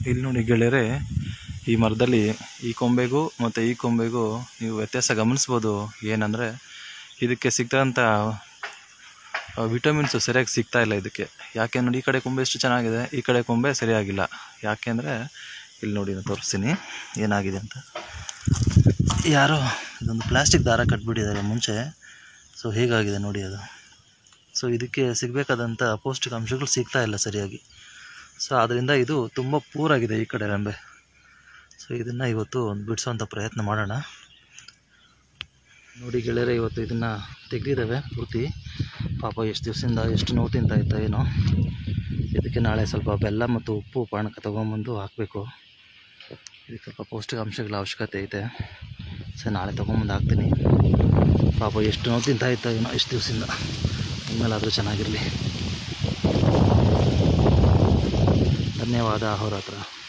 ಇಲ್ಲಿ ನೋಡಿ ಗೆಳೆಯರೆ ಈ ಮರದಲ್ಲಿ ಈ ಕೊಂಬೆಗೂ ಮತ್ತು ಈ ಕೊಂಬೆಗೂ ನೀವು ವ್ಯತ್ಯಾಸ ಗಮನಿಸ್ಬೋದು ಏನಂದರೆ ಇದಕ್ಕೆ ಸಿಗ್ತಕ್ಕಂಥ ವಿಟಮಿನ್ಸು ಸರಿಯಾಗಿ ಸಿಗ್ತಾ ಇಲ್ಲ ಇದಕ್ಕೆ ಯಾಕೆ ನೋಡಿ ಈ ಕಡೆ ಕೊಂಬೆ ಎಷ್ಟು ಚೆನ್ನಾಗಿದೆ ಈ ಕಡೆ ಕೊಂಬೆ ಸರಿಯಾಗಿಲ್ಲ ಯಾಕೆಂದರೆ ಇಲ್ಲಿ ನೋಡಿ ನಾನು ತೋರಿಸ್ತೀನಿ ಏನಾಗಿದೆ ಅಂತ ಯಾರೋ ಇದೊಂದು ಪ್ಲಾಸ್ಟಿಕ್ ದಾರ ಕಟ್ಬಿಟ್ಟಿದ್ದಾರೆ ಮುಂಚೆ ಸೊ ಹೇಗಾಗಿದೆ ನೋಡಿ ಅದು ಸೊ ಇದಕ್ಕೆ ಸಿಗಬೇಕಾದಂಥ ಪೌಷ್ಟಿಕಾಂಶಗಳು ಸಿಗ್ತಾ ಇಲ್ಲ ಸರಿಯಾಗಿ ಸೊ ಆದ್ದರಿಂದ ಇದು ತುಂಬ ಪೂರಾಗಿದೆ ಈ ಕಡೆ ರೆಂಬೆ ಸೊ ಇದನ್ನು ಇವತ್ತು ಒಂದು ಬಿಡಿಸೋವಂಥ ಪ್ರಯತ್ನ ಮಾಡೋಣ ನೋಡಿ ಗೆಳೆಯರೆ ಇವತ್ತು ಇದನ್ನು ತೆಗೆದಿದ್ದಾವೆ ಪೂರ್ತಿ ಪಾಪ ಎಷ್ಟು ದಿವಸದಿಂದ ಎಷ್ಟು ನೋವು ತಿಂತಾ ಇತ್ತ ಏನೋ ಇದಕ್ಕೆ ನಾಳೆ ಸ್ವಲ್ಪ ಬೆಲ್ಲ ಮತ್ತು ಉಪ್ಪು ಪಾನಕ ತೊಗೊಂಬಂದು ಹಾಕಬೇಕು ಇದಕ್ಕೆ ಸ್ವಲ್ಪ ಪೌಷ್ಟಿಕಾಂಶಗಳ ಅವಶ್ಯಕತೆ ಐತೆ ಸೊ ನಾಳೆ ತೊಗೊಂಬಂದು ಹಾಕ್ತೀನಿ ಪಾಪ ಎಷ್ಟು ನೋವು ತಿಂತಾ ಇತ್ತ ಏನೋ ಎಷ್ಟು ದಿವಸದಿಂದ ಇನ್ಮೇಲಾದರೂ ಚೆನ್ನಾಗಿರಲಿ ಧನ್ಯವಾದ ಅಹೋರಾತ್ರ